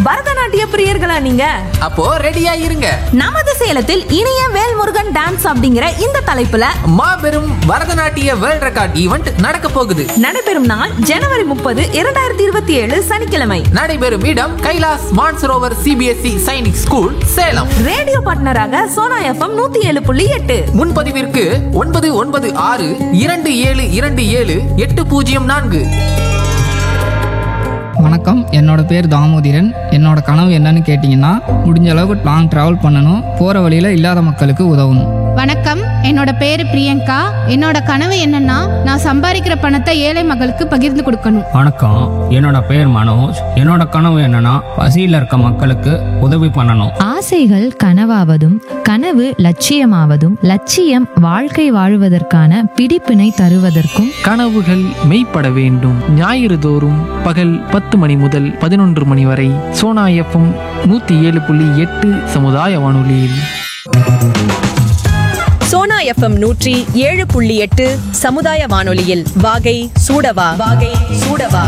பரதநாட்டிய பிரியர்களா நீங்க அப்போ ரெடியா இருங்க நமது சேலத்தில் இனிய வேல்முருகன் டான்ஸ் அப்படிங்கிற இந்த தலைப்புல மாபெரும் பரதநாட்டிய வேர்ல்ட் ரெக்கார்ட் ஈவெண்ட் நடக்க போகுது நடைபெறும் நாள் ஜனவரி முப்பது இரண்டாயிரத்தி இருபத்தி ஏழு சனிக்கிழமை நடைபெறும் இடம் Kailash Mansarovar CBSE Sainik school Salem radio பார்ட்னராக சோனா எஃப்எம் நூத்தி ஏழு புள்ளி எட்டு முன்பதிவிற்கு ஒன்பது ஒன்பது ஆறு இரண்டு ஏழு இரண்டு ஏழு எட்டு பூஜ்ஜியம் நான்கு வணக்கம் என்னோட பேர் தாமோதிரன் என்னோட கனவு என்னன்னு கேட்டிங்கன்னா முடிஞ்ச அளவுக்கு லாங் ட்ராவல் பண்ணணும் போகிற வழியில் இல்லாத மக்களுக்கு உதவணும் வணக்கம் என்னோட பேரு பிரியங்கா என்னோட கனவு என்னன்னா நான் சம்பாதிக்கிற பணத்தை ஏழை மக்களுக்கு பகிர்ந்து கொடுக்கணும் வணக்கம் என்னோட பேர் மனோஜ் என்னோட கனவு என்னன்னா பசியில் இருக்க மக்களுக்கு உதவி பண்ணணும் ஆசைகள் கனவாவதும் கனவு லட்சியமாவதும் லட்சியம் வாழ்க்கை வாழுவதற்கான பிடிப்பினை தருவதற்கும் கனவுகள் மெய்ப்பட வேண்டும் ஞாயிறு தோறும் பகல் பத்து மணி முதல் பதினொன்று மணி வரை சோனா எஃப்எம் நூற்றி ஏழு புள்ளி எட்டு சமுதாய வானொலியில் சோனா எஃப்எம் நூற்றி ஏழு புள்ளி எட்டு சமுதாய வானொலியில் வாகை சூடவா வாகை சூடவா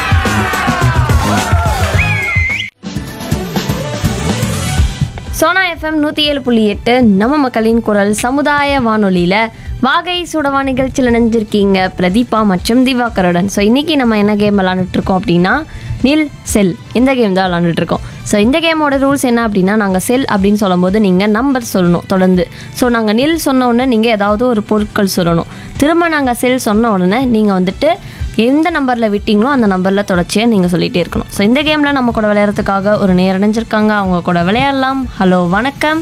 சோனா எஃப்எம் நூற்றி ஏழு புள்ளி எட்டு நம்ம மக்களின் குரல் சமுதாய வானொலியில் வாகை சுடவா நிகழ்ச்சியில் நினைஞ்சிருக்கீங்க பிரதீபா மற்றும் திவாகருடன் ஸோ இன்றைக்கி நம்ம என்ன கேம் விளாண்டுட்டு இருக்கோம் அப்படின்னா நில் செல் இந்த கேம் தான் விளாண்டுட்டு இருக்கோம் ஸோ இந்த கேமோட ரூல்ஸ் என்ன அப்படின்னா நாங்கள் செல் அப்படின்னு சொல்லும்போது நீங்கள் நம்பர் சொல்லணும் தொடர்ந்து ஸோ நாங்கள் நில் சொன்ன உடனே நீங்கள் ஏதாவது ஒரு பொருட்கள் சொல்லணும் திரும்ப நாங்கள் செல் சொன்ன உடனே நீங்கள் வந்துட்டு எந்த நம்பரில் விட்டீங்களோ அந்த நம்பரில் தொடர்ச்சியாக நீங்கள் சொல்லிகிட்டே இருக்கணும் ஸோ இந்த கேமில் நம்ம கூட விளையாடுறதுக்காக ஒரு நேர் அடைஞ்சிருக்காங்க அவங்க கூட விளையாடலாம் ஹலோ வணக்கம்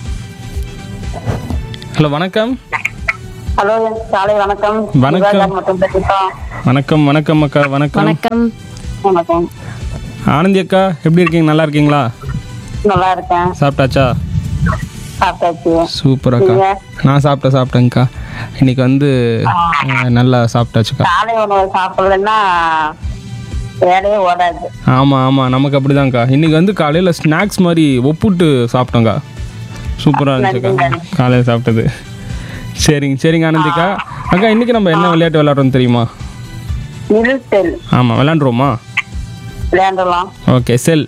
ஹலோ வணக்கம் ஹலோ காலை வணக்கம் வணக்கம். சிவகாமி மற்றும் பிரதீபா. வணக்கம் வணக்கம் அக்கா வணக்கம் வணக்கம் வணக்கம் ஆனந்தி அக்கா எப்படி இருக்கீங்க நல்லா இருக்கீங்களா நல்லா இருக்கேன் சாப்பிட்டாச்சா சாப்பிட்டாச்சு சூப்பர் அக்கா நீங்க? நான் சாப்பிட்டேன் சாப்பிட்டேங்க்கா இன்னைக்கு வந்து அஹ், நல்லா சாப்பிட்டாச்சுக்கா காலை உணவு சாப்பிடலன்னா வேலையே ஓடாது ஆமாம் ஆமாம் நமக்கு அப்படிதான்க்கா இன்னைக்கு வந்து காலையில் ஸ்நாக்ஸ் மாதிரி ஒப்புட்டு சாப்பிட்டோங்க்கா சூப்பராக இருந்துச்சுக்கா காலையில் சாப்பிட்டது சரிங்க சரிங்க ஆனந்திக்கா அக்கா இன்னைக்கு நம்ம என்ன விளையாட்டு விளையாடுறோம் தெரியுமா நிறுத்தல் ஆமாம் விளையாண்டுருவோமா விளையாண்டலாம் ஓகே செல்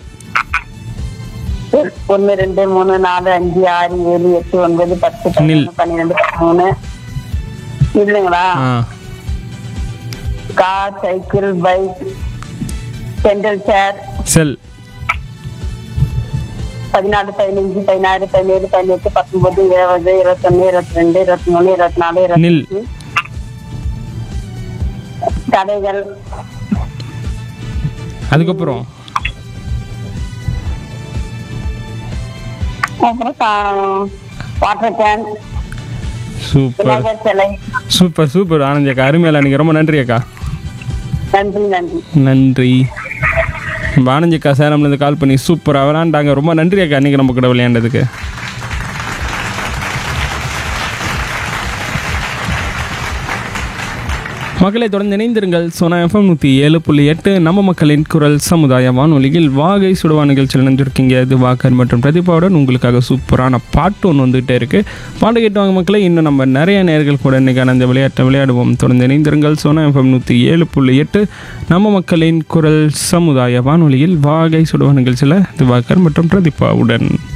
ஒன்னு ரெண்டு மூணு நாலு அஞ்சு ஆறு ஏழு எட்டு ஒன்பது பத்து நில். பதினொன்று பன்னிரெண்டு பதிமூணு இல்லைங்களா ஆ car cycle bike central chair cell பதினாலு பதினஞ்சு பதினாறு பதினேழு பதினெட்டு பத்தொன்பது இருபது இருபத்தொன்னு இருபத்தி ரெண்டு இருபத்தி மூணு இருபத்தி நாலு நில். இருபத்தஞ்சு கடைகள் அதுக்கப்புறம் அப்புறம் வாட்டர் கேன் சூப்பர் விநாயகர் சிலை சூப்பர் சூப்பர் ஆனந்தி அக்கா அருமையில எனக்கு ரொம்ப நன்றி அக்கா நன்றி நன்றி நன்றி நம்ம ஆனந்தி அக்கா சேலம்லேருந்து கால் பண்ணி சூப்பராக விளாண்டாங்க ரொம்ப நன்றி அக்கா இன்றைக்கி நம்ம கூட விளையாண்டதுக்கு மக்களை தொடர்ந்து இணைந்திருங்கள் சோனா எஃப்எம் நூற்றி ஏழு புள்ளி எட்டு நம்ம மக்களின் குரல் சமுதாய வானொலியில் வாகை சுடுவா நிகழ்ச்சியில் நினைஞ்சிருக்கீங்க இது வாக்கர் மற்றும் பிரதீபாவுடன் உங்களுக்காக சூப்பரான பாட்டு ஒன்று வந்துகிட்டே இருக்குது பாட்டு கேட்டுவாங்க மக்களை இன்னும் நம்ம நிறைய நேர்கள் கூட இன்றைக்கான அந்த விளையாட்டை விளையாடுவோம் தொடர்ந்து இணைந்திருங்கள் சோனா எஃப்எம் நூற்றி ஏழு புள்ளி எட்டு நம்ம மக்களின் குரல் சமுதாய வானொலியில் வாகை சுடுவா நிகழ்ச்சியில் திவாகர் மற்றும் பிரதீபாவுடன்